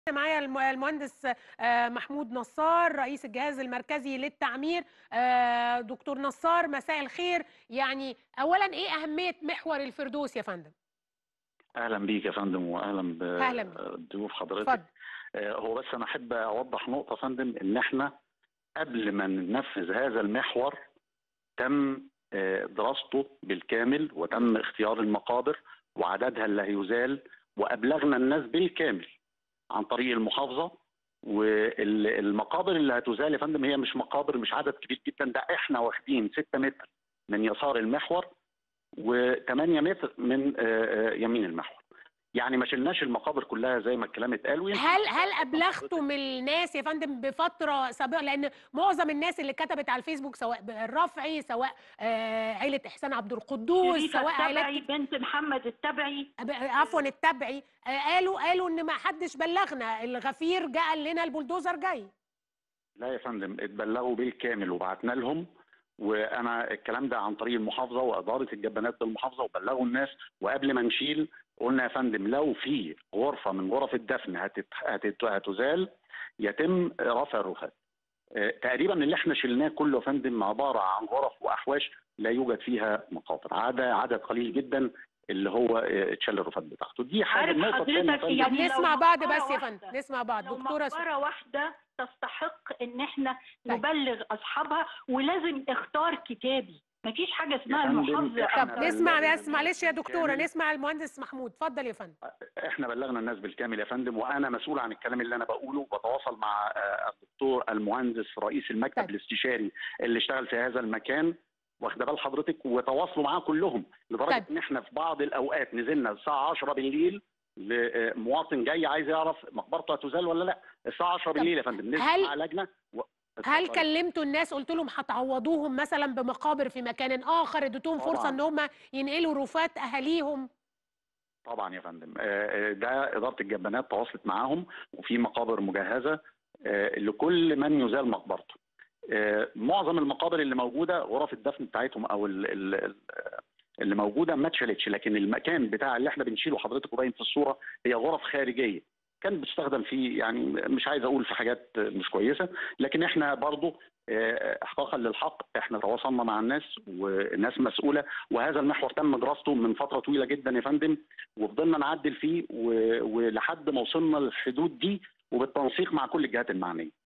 معايا الم- المهندس آه، محمود نصار رئيس الجهاز المركزي للتعمير آه، دكتور نصار مساء الخير يعني اولا ايه اهميه محور الفردوس يا فندم اهلا بيك يا فندم واهلا ب- أهلا بيك. بضيوف حضرتك اتفضل آه، هو بس انا احب اوضح نقطه يا فندم ان احنا قبل ما ننفذ هذا المحور تم آه، دراسته بالكامل وتم اختيار المقابر وعددها اللي هيزال وابلغنا الناس بالكامل عن طريق المحافظه والمقابر اللي هتزال يا فندم هي مش مقابر مش عدد كبير جدا ده احنا واخدين 6 متر من يسار المحور و8 متر من آه، آه، يمين المحور يعني ما شلناش المقابر كلها زي ما الكلام اتقال ويمكن هل هل ابلغتم الناس يا فندم بفتره سابقه لان معظم الناس اللي كتبت على الفيسبوك سواء الرفعي سواء آه، عيله احسان عبد القدوس شريفة سواء التبعي عائلات بنت محمد التبعي عفوا التبعي آه، قالوا قالوا ان ما حدش بلغنا الغفير جه قال لنا البلدوزر جاي لا يا فندم اتبلغوا بالكامل وبعتنا لهم وانا الكلام ده عن طريق المحافظه واداره الجبانات بالمحافظه وبلغوا الناس وقبل ما نشيل قلنا يا فندم لو في غرفه من غرف الدفن هتت... هتت... هتزال يتم رفع الرفات آه، تقريبا اللي احنا شلناه كله يا فندم عباره عن غرف واحواش لا يوجد فيها مقابر عدا عدد قليل جدا اللي هو آه، اتشال الرفات بتاعته دي حاجه عارف النقطه الثانيه يا حضرتك فندم طب يعني لو نسمع بعض مقبرة بس يا واحدة- فندم نسمع بعض لو دكتوره س- مقبرة واحدة تستحق ان احنا طيب. نبلغ اصحابها ولازم اختار كتابي مفيش حاجة اسمها فندم، المحافظة إحنا طب أبداً. نسمع بلغنا بس معلش يا الناس دكتوره بالكامل. نسمع المهندس محمود اتفضل يا فندم احنا بلغنا الناس بالكامل يا فندم وانا مسؤول عن الكلام اللي انا بقوله بتواصل مع آه، الدكتور المهندس رئيس المكتب طيب. الاستشاري اللي اشتغل في هذا المكان واخده بال حضرتك وتواصلوا معاه كلهم لدرجه طيب. ان احنا في بعض الاوقات نزلنا الساعه 10 بالليل لمواطن جاي عايز يعرف مقبرته هتزال ولا لا الساعه 10 بالليل يا فندم نزل هل- مع لجنه و... هل اتفضل. كلمتوا الناس قلت لهم هتعوضوهم مثلا بمقابر في مكان اخر اديتوهم فرصه طبعاً. ان هم ينقلوا رفات اهاليهم طبعا يا فندم آه، آه، ده اداره الجبانات تواصلت معاهم وفي مقابر مجهزه آه، لكل من يزال مقبرته آه، معظم المقابر اللي موجوده غرف الدفن بتاعتهم او ال- ال- ال- اللي موجوده ما اتشالتش لكن المكان بتاع اللي احنا بنشيله حضرتك باين في الصوره هي غرف خارجيه كانت بتستخدم في يعني مش عايز اقول في حاجات مش كويسه لكن احنا برضو آه، احقاقا للحق احنا تواصلنا مع الناس والناس مسؤوله وهذا المحور تم دراسته من فتره طويله جدا يا فندم وفضلنا نعدل فيه و- ولحد ما وصلنا للحدود دي وبالتنسيق مع كل الجهات المعنيه